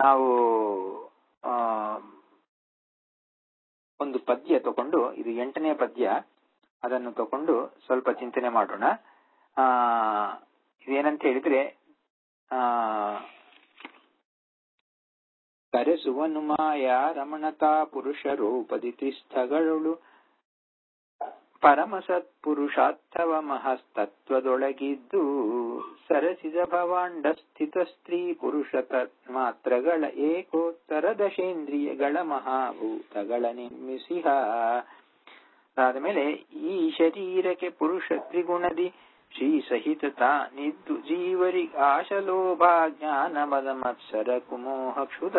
ನಾವು ಆ, ಒಂದು ಪದ್ಯ ತಗೊಂಡು ಇದು ಎಂಟನೇ ಪದ್ಯ ಅದನ್ನು ತಗೊಂಡು ಸ್ವಲ್ಪ ಚಿಂತನೆ ಮಾಡೋಣ ಆ ಇದೇನಂತ ಹೇಳಿದ್ರೆ ಆ ಕರೆಸುವನು ಮಾಯ ರಮಣತಾ ಪುರುಷ ರೂಪದಿ ತ್ರಿಸ್ಥಗಳು ಪರಮ ಸತ್ಪುರುಷಾರ್ಥವ ಮಹಸ್ತತ್ವದೊಳಗಿದ್ದು ಸರಸಿದ ಭವಾಂಡ ಸ್ಥಿತ ಸ್ತ್ರೀ ಪುರುಷ ಮಾತ್ರಗಳ ಏಕೋತ್ತರ ದಶೇಂದ್ರಿಯಗಳ ಮಹಾಭೂತಗಳ ನಿರ್ಮಿಸಿಹ ಅದಾದಮೇಲೆ ಈ ಶರೀರಕ್ಕೆ ಪುರುಷ ತ್ರಿಗುಣದಿ ಶ್ರೀ ಸಹಿತ ತಾನಿದ್ದು ಜೀವರಿ ಆಶಲೋಭ ಜ್ಞಾನ ಮದ ಮತ್ಸರ ಕುಮೋಹ ಕ್ಷುಧ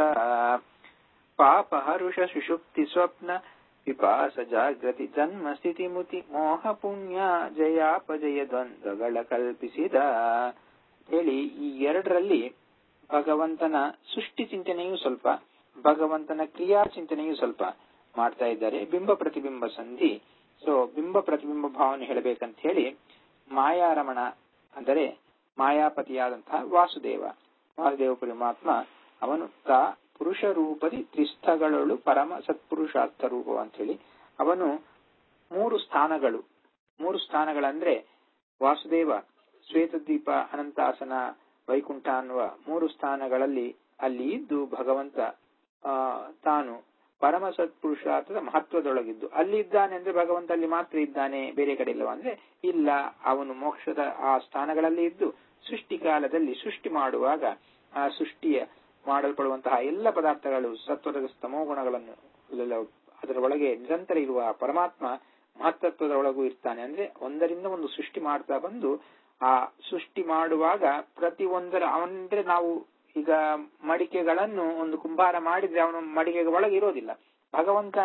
ಪಾಪ ಹರುಷ ಸುಷುಪ್ತಿ ಸ್ವಪ್ನ ವಿಪಾಸ ಜಾಗೃತಿ ಜನ್ಮ ಸ್ಥಿತಿ ಮುತಿ ಮೋಹ ಪುಣ್ಯ ಜಯಾಪಜಯ ದ್ವಂದ್ವಗಳ ಕಲ್ಪಿಸಿದ ಹೇಳಿ ಈ ಎರಡರಲ್ಲಿ ಭಗವಂತನ ಸೃಷ್ಟಿ ಚಿಂತನೆಯೂ ಸ್ವಲ್ಪ ಭಗವಂತನ ಕ್ರಿಯಾ ಚಿಂತನೆಯೂ ಸ್ವಲ್ಪ ಮಾಡ್ತಾ ಇದ್ದಾರೆ ಬಿಂಬ ಪ್ರತಿಬಿಂಬ ಸಂಧಿ ಸೊ ಬಿಂಬ ಪ್ರತಿಬಿಂಬ ಭಾವನೆ ಹೇಳಬೇಕಂತ ಹೇಳಿ ಮಾಯಾರಮಣ ಅಂದರೆ ಮಾಯಾಪತಿಯಾದಂತಹ ವಾಸುದೇವ ವಾಸುದೇವ ಪರಮಾತ್ಮ ಅವನು ತಾ ಪುರುಷ ರೂಪದಿ ತ್ರಿಸ್ಥಗಳಳು ಪರಮ ಸತ್ಪುರುಷಾರ್ಥ ರೂಪ ಅಂತ ಹೇಳಿ ಅವನು ಮೂರು ಸ್ಥಾನಗಳು ಮೂರು ಸ್ಥಾನಗಳಂದ್ರೆ ವಾಸುದೇವ ಶ್ವೇತದ್ವೀಪ ಅನಂತಾಸನ ವೈಕುಂಠ ಅನ್ನುವ ಮೂರು ಸ್ಥಾನಗಳಲ್ಲಿ ಅಲ್ಲಿ ಇದ್ದು ಭಗವಂತ ಆ ತಾನು ಪರಮ ಸತ್ಪುರುಷಾರ್ಥದ ಮಹತ್ವದೊಳಗಿದ್ದು ಅಲ್ಲಿ ಇದ್ದಾನೆ ಅಂದ್ರೆ ಭಗವಂತ ಅಲ್ಲಿ ಮಾತ್ರ ಇದ್ದಾನೆ ಬೇರೆ ಕಡೆ ಇಲ್ಲವ ಅಂದ್ರೆ ಇಲ್ಲ ಅವನು ಮೋಕ್ಷದ ಆ ಸ್ಥಾನಗಳಲ್ಲಿ ಇದ್ದು ಸೃಷ್ಟಿ ಕಾಲದಲ್ಲಿ ಸೃಷ್ಟಿ ಮಾಡುವಾಗ ಆ ಸೃಷ್ಟಿಯ ಮಾಡಲ್ಪಡುವಂತಹ ಎಲ್ಲ ಪದಾರ್ಥಗಳು ಸತ್ವದ ಸ್ತಮೋ ಗುಣಗಳನ್ನು ಅದರ ಒಳಗೆ ನಿರಂತರ ಇರುವ ಪರಮಾತ್ಮ ಮಹತ್ತತ್ವದ ಒಳಗೂ ಇರ್ತಾನೆ ಅಂದ್ರೆ ಒಂದರಿಂದ ಒಂದು ಸೃಷ್ಟಿ ಮಾಡ್ತಾ ಬಂದು ಆ ಸೃಷ್ಟಿ ಮಾಡುವಾಗ ಪ್ರತಿ ಒಂದರ ಅಂದ್ರೆ ನಾವು ಈಗ ಮಡಿಕೆಗಳನ್ನು ಒಂದು ಕುಂಬಾರ ಮಾಡಿದ್ರೆ ಅವನು ಮಡಿಕೆ ಒಳಗೆ ಇರೋದಿಲ್ಲ ಭಗವಂತ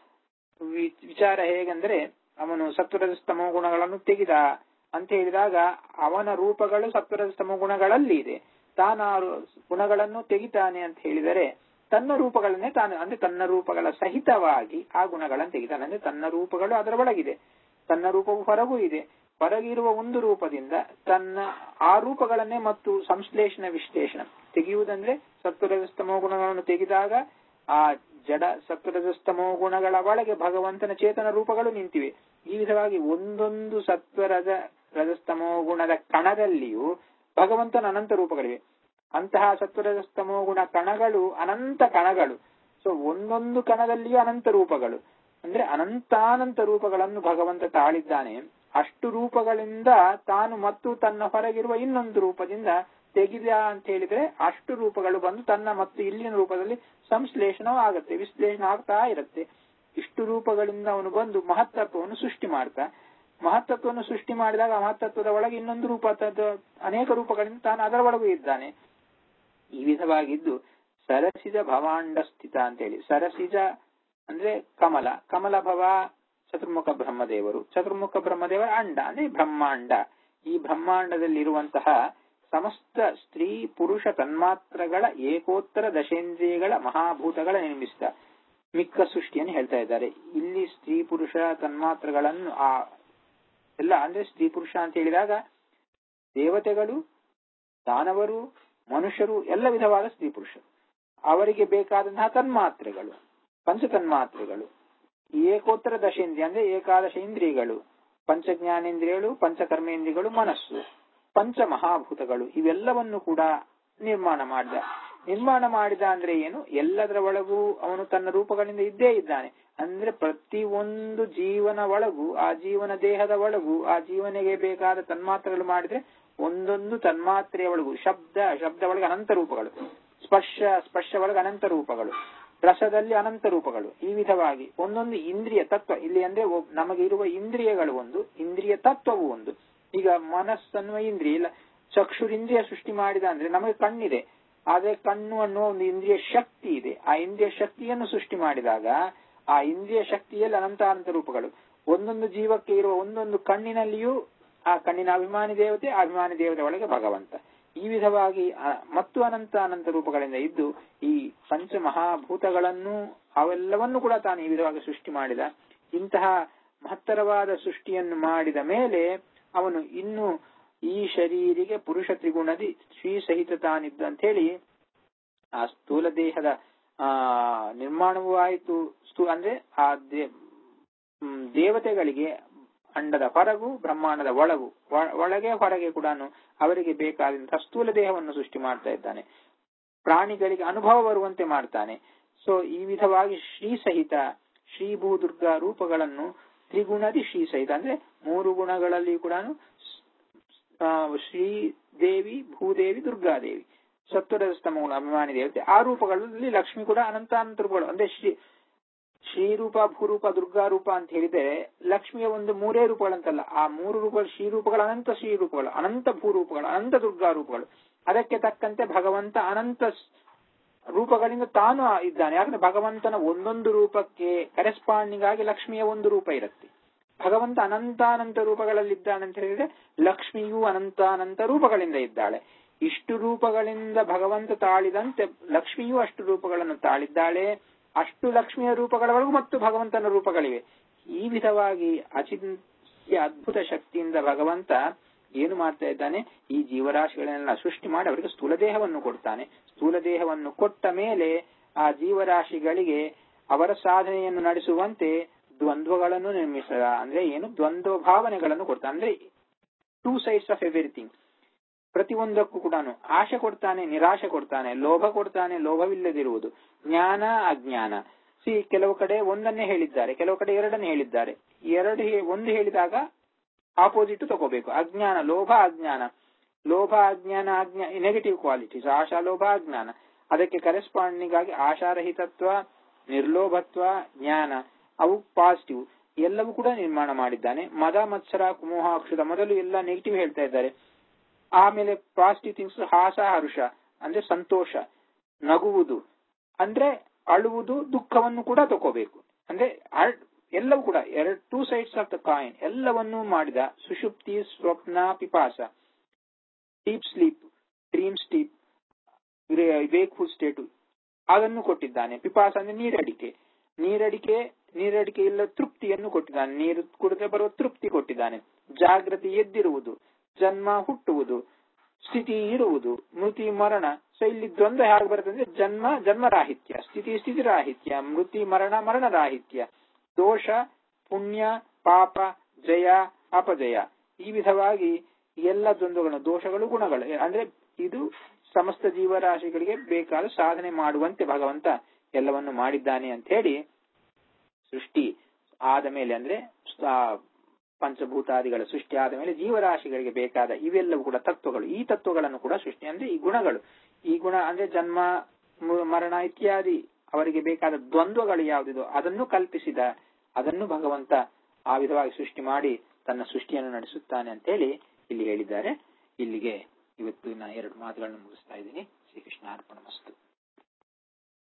ವಿಚಾರ ಹೇಗೆಂದ್ರೆ ಅವನು ಸತ್ವರದ ಸ್ತಮೋ ಗುಣಗಳನ್ನು ತೆಗೆದ ಅಂತ ಹೇಳಿದಾಗ ಅವನ ರೂಪಗಳು ಸತ್ವರದ ಸ್ತಮೋ ಗುಣಗಳಲ್ಲಿ ಇದೆ ತಾನು ಆ ಗುಣಗಳನ್ನು ತೆಗಿತಾನೆ ಅಂತ ಹೇಳಿದರೆ ತನ್ನ ರೂಪಗಳನ್ನೇ ತಾನು ಅಂದ್ರೆ ತನ್ನ ರೂಪಗಳ ಸಹಿತವಾಗಿ ಆ ಗುಣಗಳನ್ನು ತೆಗಿತಾನೆ ಅಂದ್ರೆ ತನ್ನ ರೂಪಗಳು ಅದರ ಒಳಗಿದೆ ತನ್ನ ರೂಪವು ಹೊರಗೂ ಇದೆ ಹೊರಗಿರುವ ಒಂದು ರೂಪದಿಂದ ತನ್ನ ಆ ರೂಪಗಳನ್ನೇ ಮತ್ತು ಸಂಶ್ಲೇಷಣ ವಿಶ್ಲೇಷಣ ತೆಗೆಯುವುದಂದ್ರೆ ಸತ್ವರಜಸ್ತಮೋ ಗುಣಗಳನ್ನು ತೆಗೆದಾಗ ಆ ಜಡ ಸತ್ವರಜಸ್ತಮೋ ಗುಣಗಳ ಒಳಗೆ ಭಗವಂತನ ಚೇತನ ರೂಪಗಳು ನಿಂತಿವೆ ಈ ವಿಧವಾಗಿ ಒಂದೊಂದು ಸತ್ವರಜ ರಜಸ್ತಮೋ ಗುಣದ ಕಣದಲ್ಲಿಯೂ ಭಗವಂತನ ಅನಂತ ರೂಪಗಳಿವೆ ಅಂತಹ ಸತ್ವರಜಸ್ತಮೋ ಗುಣ ಕಣಗಳು ಅನಂತ ಕಣಗಳು ಸೊ ಒಂದೊಂದು ಕಣದಲ್ಲಿಯೂ ಅನಂತ ರೂಪಗಳು ಅಂದ್ರೆ ಅನಂತಾನಂತ ರೂಪಗಳನ್ನು ಭಗವಂತ ತಾಳಿದ್ದಾನೆ ಅಷ್ಟು ರೂಪಗಳಿಂದ ತಾನು ಮತ್ತು ತನ್ನ ಹೊರಗಿರುವ ಇನ್ನೊಂದು ರೂಪದಿಂದ ತೆಗಿದ ಅಂತ ಹೇಳಿದ್ರೆ ಅಷ್ಟು ರೂಪಗಳು ಬಂದು ತನ್ನ ಮತ್ತು ಇಲ್ಲಿನ ರೂಪದಲ್ಲಿ ಸಂಶ್ಲೇಷಣ ಆಗುತ್ತೆ ವಿಶ್ಲೇಷಣೆ ಆಗ್ತಾ ಇರುತ್ತೆ ಇಷ್ಟು ರೂಪಗಳಿಂದ ಅವನು ಬಂದು ಮಹತ್ತತ್ವವನ್ನು ಸೃಷ್ಟಿ ಮಾಡ್ತಾ ಮಹತ್ತತ್ವವನ್ನು ಸೃಷ್ಟಿ ಮಾಡಿದಾಗ ಮಹತ್ತತ್ವದ ಒಳಗೆ ಇನ್ನೊಂದು ರೂಪ ಅನೇಕ ರೂಪಗಳಿಂದ ತಾನು ಅದರ ಒಳಗೂ ಇದ್ದಾನೆ ಈ ವಿಧವಾಗಿದ್ದು ಸರಸಿಜ ಭವಾಂಡ ಸ್ಥಿತ ಅಂತ ಹೇಳಿ ಸರಸಿಜ ಅಂದ್ರೆ ಕಮಲ ಕಮಲ ಭವ ಚತುರ್ಮುಖ ಬ್ರಹ್ಮದೇವರು ಚತುರ್ಮುಖ ಬ್ರಹ್ಮದೇವರ ಅಂಡ ಅಂದ್ರೆ ಬ್ರಹ್ಮಾಂಡ ಈ ಬ್ರಹ್ಮಾಂಡದಲ್ಲಿರುವಂತಹ ಸಮಸ್ತ ಸ್ತ್ರೀ ಪುರುಷ ತನ್ಮಾತ್ರಗಳ ಏಕೋತ್ತರ ದಶೇಂದ್ರಿಯಗಳ ಮಹಾಭೂತಗಳ ನಿರ್ಮಿಸಿದ ಮಿಕ್ಕ ಸೃಷ್ಟಿಯನ್ನು ಹೇಳ್ತಾ ಇದ್ದಾರೆ ಇಲ್ಲಿ ಸ್ತ್ರೀ ಪುರುಷ ತನ್ಮಾತ್ರಗಳನ್ನು ಆ ಎಲ್ಲ ಅಂದ್ರೆ ಸ್ತ್ರೀ ಪುರುಷ ಅಂತ ಹೇಳಿದಾಗ ದೇವತೆಗಳು ದಾನವರು ಮನುಷ್ಯರು ಎಲ್ಲ ವಿಧವಾದ ಸ್ತ್ರೀ ಪುರುಷರು ಅವರಿಗೆ ಬೇಕಾದಂತಹ ತನ್ಮಾತ್ರೆಗಳು ಪಂಚ ತನ್ಮಾತ್ರೆಗಳು ಏಕೋತ್ತರ ದಶೇಂದ್ರಿಯ ಅಂದ್ರೆ ಏಕಾದಶ ಇಂದ್ರಿಯಗಳು ಪಂಚ ಜ್ಞಾನೇಂದ್ರಿಯಗಳು ಪಂಚಕರ್ಮೇಂದ್ರಿಯಗಳು ಮನಸ್ಸು ಪಂಚ ಮಹಾಭೂತಗಳು ಇವೆಲ್ಲವನ್ನು ಕೂಡ ನಿರ್ಮಾಣ ಮಾಡಿದ ನಿರ್ಮಾಣ ಮಾಡಿದ ಅಂದ್ರೆ ಏನು ಎಲ್ಲದರ ಒಳಗೂ ಅವನು ತನ್ನ ರೂಪಗಳಿಂದ ಇದ್ದೇ ಇದ್ದಾನೆ ಅಂದ್ರೆ ಪ್ರತಿ ಒಂದು ಜೀವನ ಒಳಗೂ ಆ ಜೀವನ ದೇಹದ ಒಳಗೂ ಆ ಜೀವನಿಗೆ ಬೇಕಾದ ತನ್ಮಾತ್ರೆಗಳು ಮಾಡಿದ್ರೆ ಒಂದೊಂದು ತನ್ಮಾತ್ರೆಯ ಒಳಗೂ ಶಬ್ದ ಶಬ್ದ ಒಳಗೆ ಅನಂತ ರೂಪಗಳು ಸ್ಪರ್ಶ ಸ್ಪರ್ಶ ಒಳಗೆ ಅನಂತ ರೂಪಗಳು ರಸದಲ್ಲಿ ಅನಂತ ರೂಪಗಳು ಈ ವಿಧವಾಗಿ ಒಂದೊಂದು ಇಂದ್ರಿಯ ತತ್ವ ಇಲ್ಲಿ ಅಂದ್ರೆ ನಮಗೆ ಇರುವ ಇಂದ್ರಿಯಗಳು ಒಂದು ಇಂದ್ರಿಯ ತತ್ವವು ಒಂದು ಈಗ ಮನಸ್ಸನ್ನುವ ಇಂದ್ರಿಯ ಇಲ್ಲ ಚಕ್ಷುರಿಂದ್ರಿಯ ಸೃಷ್ಟಿ ಮಾಡಿದ ಅಂದ್ರೆ ನಮಗೆ ಕಣ್ಣಿದೆ ಆದ್ರೆ ಕಣ್ಣು ಅನ್ನುವ ಒಂದು ಇಂದ್ರಿಯ ಶಕ್ತಿ ಇದೆ ಆ ಇಂದ್ರಿಯ ಶಕ್ತಿಯನ್ನು ಸೃಷ್ಟಿ ಮಾಡಿದಾಗ ಆ ಇಂದ್ರಿಯ ಶಕ್ತಿಯಲ್ಲಿ ಅನಂತ ಅನಂತ ರೂಪಗಳು ಒಂದೊಂದು ಜೀವಕ್ಕೆ ಇರುವ ಒಂದೊಂದು ಕಣ್ಣಿನಲ್ಲಿಯೂ ಆ ಕಣ್ಣಿನ ಅಭಿಮಾನಿ ದೇವತೆ ಅಭಿಮಾನಿ ದೇವತೆ ಒಳಗೆ ಭಗವಂತ ಈ ವಿಧವಾಗಿ ಮತ್ತು ಅನಂತ ಅನಂತ ರೂಪಗಳಿಂದ ಇದ್ದು ಈ ಪಂಚ ಮಹಾಭೂತಗಳನ್ನು ಅವೆಲ್ಲವನ್ನು ಕೂಡ ತಾನು ಈ ವಿಧವಾಗಿ ಸೃಷ್ಟಿ ಮಾಡಿದ ಇಂತಹ ಮಹತ್ತರವಾದ ಸೃಷ್ಟಿಯನ್ನು ಮಾಡಿದ ಮೇಲೆ ಅವನು ಇನ್ನು ಈ ಶರೀರಿಗೆ ಪುರುಷ ತ್ರಿಗುಣದಿ ಶ್ರೀ ಸಹಿತ ತಾನಿದ್ದು ಅಂತ ಹೇಳಿ ಆ ಸ್ಥೂಲ ದೇಹದ ಆ ನಿರ್ಮಾಣವೂ ಆಯಿತು ಸ್ಥೂ ಅಂದ್ರೆ ಆ ದೇ- ಹ್ಮ್, ದೇವತೆಗಳಿಗೆ ಅಂಡದ ಹೊರಗು ಬ್ರಹ್ಮಾಂಡದ ಒಳಗು ಒ- ಒಳಗೆ ಹೊರಗೆ ಕೂಡ ಅವರಿಗೆ ಬೇಕಾದಂತಹ ಸ್ಥೂಲ ದೇಹವನ್ನು ಸೃಷ್ಟಿ ಮಾಡ್ತಾ ಇದ್ದಾನೆ ಪ್ರಾಣಿಗಳಿಗೆ ಅನುಭವ ಬರುವಂತೆ ಮಾಡ್ತಾನೆ ಸೊ ಈ ವಿಧವಾಗಿ ಶ್ರೀ ಸಹಿತ ಶ್ರೀ ಭೂ ದುರ್ಗಾ ರೂಪಗಳನ್ನು ತ್ರಿಗುಣದಿ ಶ್ರೀ ಸಹಿತ ಅಂದ್ರೆ ಮೂರು ಗುಣಗಳಲ್ಲಿ ಕೂಡ ಶ್ರೀದೇವಿ ಭೂದೇವಿ ದುರ್ಗಾದೇವಿ ಸತ್ವರದ ಸ್ತಂಭಗಳು ಅಭಿಮಾನಿ ದೇವತೆ ಆ ರೂಪಗಳಲ್ಲಿ ಲಕ್ಷ್ಮಿ ಕೂಡ ಅನಂತ ಅನಂತ ರೂಪಗಳು ಅಂದ್ರೆ ಶ್ರೀ ಶ್ರೀರೂಪ ಭೂರೂಪ ದುರ್ಗಾ ರೂಪ ಅಂತ ಹೇಳಿದರೆ ಲಕ್ಷ್ಮಿಯ ಒಂದು ಮೂರೇ ರೂಪಗಳಂತಲ್ಲ ಆ ಮೂರು ರೂಪಗಳು ಶ್ರೀರೂಪಗಳು ಅನಂತ ಶ್ರೀ ರೂಪಗಳು ಅನಂತ ಭೂರೂಪಗಳು ಅನಂತ ದುರ್ಗಾ ರೂಪಗಳು ಅದಕ್ಕೆ ತಕ್ಕಂತೆ ಭಗವಂತ ಅನಂತ ಸ್- ರೂಪಗಳಿಂದ ತಾನು ಇದ್ದಾನೆ ಯಾಕಂದ್ರೆ ಭಗವಂತನ ಒಂದೊಂದು ರೂಪಕ್ಕೆ ಕರೆಸ್ಪಾಂಡಿಂಗ್ ಆಗಿ ಲಕ್ಷ್ಮಿಯ ಒಂದು ರೂಪ ಇರುತ್ತೆ ಭಗವಂತ ಅನಂತಾನಂತ ರೂಪಗಳಲ್ಲಿದ್ದಾನೆ ಅಂತ ಹೇಳಿದ್ರೆ ಲಕ್ಷ್ಮಿಯು ಅನಂತಾನಂತ ರೂಪಗಳಿಂದ ಇದ್ದಾಳೆ ಇಷ್ಟು ರೂಪಗಳಿಂದ ಭಗವಂತ ತಾಳಿದಂತೆ ಲಕ್ಷ್ಮಿಯು ಅಷ್ಟು ರೂಪಗಳನ್ನು ತಾಳಿದ್ದಾಳೆ ಅಷ್ಟು ಲಕ್ಷ್ಮಿಯ ರೂಪಗಳವರೆಗೂ ಮತ್ತು ಭಗವಂತನ ರೂಪಗಳಿವೆ ಈ ವಿಧವಾಗಿ ಅಚಿಂತ್ಯ ಅದ್ಭುತ ಶಕ್ತಿಯಿಂದ ಭಗವಂತ ಏನು ಮಾಡ್ತಾ ಇದ್ದಾನೆ ಈ ಜೀವರಾಶಿಗಳನ್ನೆಲ್ಲ ಸೃಷ್ಟಿ ಮಾಡಿ ಅವರಿಗೆ ಸ್ಥೂಲ ದೇಹವನ್ನು ಕೊಡ್ತಾನೆ ಸ್ಥೂಲ ದೇಹವನ್ನು ಕೊಟ್ಟ ಮೇಲೆ ಆ ಜೀವರಾಶಿಗಳಿಗೆ ಅವರ ಸಾಧನೆಯನ್ನು ನಡೆಸುವಂತೆ ದ್ವಂದ್ವಗಳನ್ನು ನಿರ್ಮಿಸ ಅಂದ್ರೆ ಏನು ದ್ವಂದ್ವ ಭಾವನೆಗಳನ್ನು ಕೊಡ್ತಾನೆ ಅಂದ್ರೆ ಟೂ ಸೈಡ್ಸ್ ಆಫ್ ಎವ್ರಿಥಿಂಗ್ ಪ್ರತಿಯೊಂದಕ್ಕೂ ಕೂಡ ಆಶೆ ಕೊಡ್ತಾನೆ ನಿರಾಶೆ ಕೊಡ್ತಾನೆ ಲೋಭ ಕೊಡ್ತಾನೆ ಲೋಭವಿಲ್ಲದಿರುವುದು ಜ್ಞಾನ ಅಜ್ಞಾನ ಸಿ ಕೆಲವು ಕಡೆ ಒಂದನ್ನೇ ಹೇಳಿದ್ದಾರೆ ಕೆಲವು ಕಡೆ ಎರಡನ್ನೇ ಹೇಳಿದ್ದಾರೆ ಎರಡು ಹೇ- ಒಂದು ಹೇಳಿದಾಗ ಆಪೋಸಿಟ್ ತಗೋಬೇಕು ಅಜ್ಞಾನ ಲೋಭ ಅಜ್ಞಾನ ಲೋಭ ಅಜ್ಞಾನ ಅಜ್ಞಾ ನೆಗೆಟಿವ್ ಕ್ವಾಲಿಟೀಸ್ ಆಶಾ ಲೋಭ ಅಜ್ಞಾನ ಅದಕ್ಕೆ ಕರೆಸ್ಪಾಂಡಿಂಗ್ ಆಗಿ ಆಶಾರಹಿತತ್ವ ನಿರ್ಲೋಭತ್ವ ಜ್ಞಾನ ಅವು ಪಾಸಿಟಿವ್ ಎಲ್ಲವೂ ಕೂಡ ನಿರ್ಮಾಣ ಮಾಡಿದ್ದಾನೆ ಮದ ಮತ್ಸರ ಕುಮೋಹಾಕ್ಷದ ಮೊದಲು ಎಲ್ಲ ನೆಗೆಟಿವ್ ಹೇಳ್ತಾ ಇದ್ದಾರೆ ಆಮೇಲೆ ಪಾಸಿಟಿವ್ ಥಿಂಗ್ಸ್ ಹಾಸ ಹರುಷ ಅಂದ್ರೆ ಸಂತೋಷ ನಗುವುದು ಅಂದ್ರೆ ಅಳುವುದು ದುಃಖವನ್ನು ಕೂಡ ತಗೋಬೇಕು ಅಂದ್ರೆ ಅಳ್- ಎಲ್ಲವೂ ಕೂಡ ಎರಡು two sides of the coin ಎಲ್ಲವನ್ನೂ ಮಾಡಿದ ಸುಷುಪ್ತಿ ಸ್ವಪ್ನ ಪಿಪಾಸ deep sleep dream sleep wakeful state ಅದನ್ನು ಕೊಟ್ಟಿದ್ದಾನೆ ಪಿಪಾಸ ಅಂದ್ರೆ ನೀರಡಿಕೆ ನೀರಡಿಕೆ ನೀರಡಿಕೆ ಇಲ್ಲ ತೃಪ್ತಿಯನ್ನು ಕೊಟ್ಟಿದ್ದಾನೆ ನೀರು ಕುಡಿದ್ರೆ ಬರುವ ತೃಪ್ತಿ ಕೊಟ್ಟಿದ್ದಾನೆ ಜಾಗೃತಿ ಎದ್ದಿರುವುದು ಜನ್ಮ ಹುಟ್ಟುವುದು ಸ್ಥಿತಿ ಇರುವುದು ಮೃತಿ ಮರಣ ಸೊ ಇಲ್ಲಿ ದ್ವಂದ್ವ ಹೇಗೆ ಬರುತ್ತೆ ಅಂದ್ರೆ ಜನ್ಮ ಜನ್ಮರಾಹಿತ್ಯ ಸ್ಥಿತಿ ಸ್ಥಿತಿ ರಾಹಿತ್ಯ ಮೃತಿ ಮರಣ ಮರಣ ರಾಹಿತ್ಯ ದೋಷ ಪುಣ್ಯ ಪಾಪ ಜಯ ಅಪಜಯ ಈ ವಿಧವಾಗಿ ಎಲ್ಲ ದ್ವಂದ್ವಗಳು ದೋಷಗಳು ಗುಣಗಳು ಅಂದ್ರೆ ಇದು ಸಮಸ್ತ ಜೀವರಾಶಿಗಳಿಗೆ ಬೇಕಾದ ಸಾಧನೆ ಮಾಡುವಂತೆ ಭಗವಂತ ಎಲ್ಲವನ್ನು ಮಾಡಿದ್ದಾನೆ ಅಂತ ಹೇಳಿ ಸೃಷ್ಟಿ ಆದ ಮೇಲೆ ಅಂದ್ರೆ ಆ ಪಂಚಭೂತಾದಿಗಳ ಸೃಷ್ಟಿ ಆದ ಮೇಲೆ ಜೀವರಾಶಿಗಳಿಗೆ ಬೇಕಾದ ಇವೆಲ್ಲವೂ ಕೂಡ ತತ್ವಗಳು ಈ ತತ್ವಗಳನ್ನು ಕೂಡ ಸೃಷ್ಟಿ ಅಂದ್ರೆ ಈ ಗುಣಗಳು ಈ ಗುಣ ಅಂದ್ರೆ ಜನ್ಮ ಮ- ಮರಣ ಇತ್ಯಾದಿ ಅವರಿಗೆ ಬೇಕಾದ ದ್ವಂದ್ವಗಳು ಯಾವುದಿದೋ ಅದನ್ನು ಕಲ್ಪಿಸಿದ ಅದನ್ನು ಭಗವಂತ ಆ ವಿಧವಾಗಿ ಸೃಷ್ಟಿ ಮಾಡಿ ತನ್ನ ಸೃಷ್ಟಿಯನ್ನು ನಡೆಸುತ್ತಾನೆ ಅಂತ ಹೇಳಿ ಇಲ್ಲಿ ಹೇಳಿದ್ದಾರೆ ಇಲ್ಲಿಗೆ ಇವತ್ತು ನಾ ಎರಡು ಮಾತುಗಳನ್ನು ಮುಗಿಸ್ತಾ ಇದ್ದೀನಿ ಶ್ರೀಕೃಷ್ಣ ಅರ್ಪಣ ಮಸ್ತು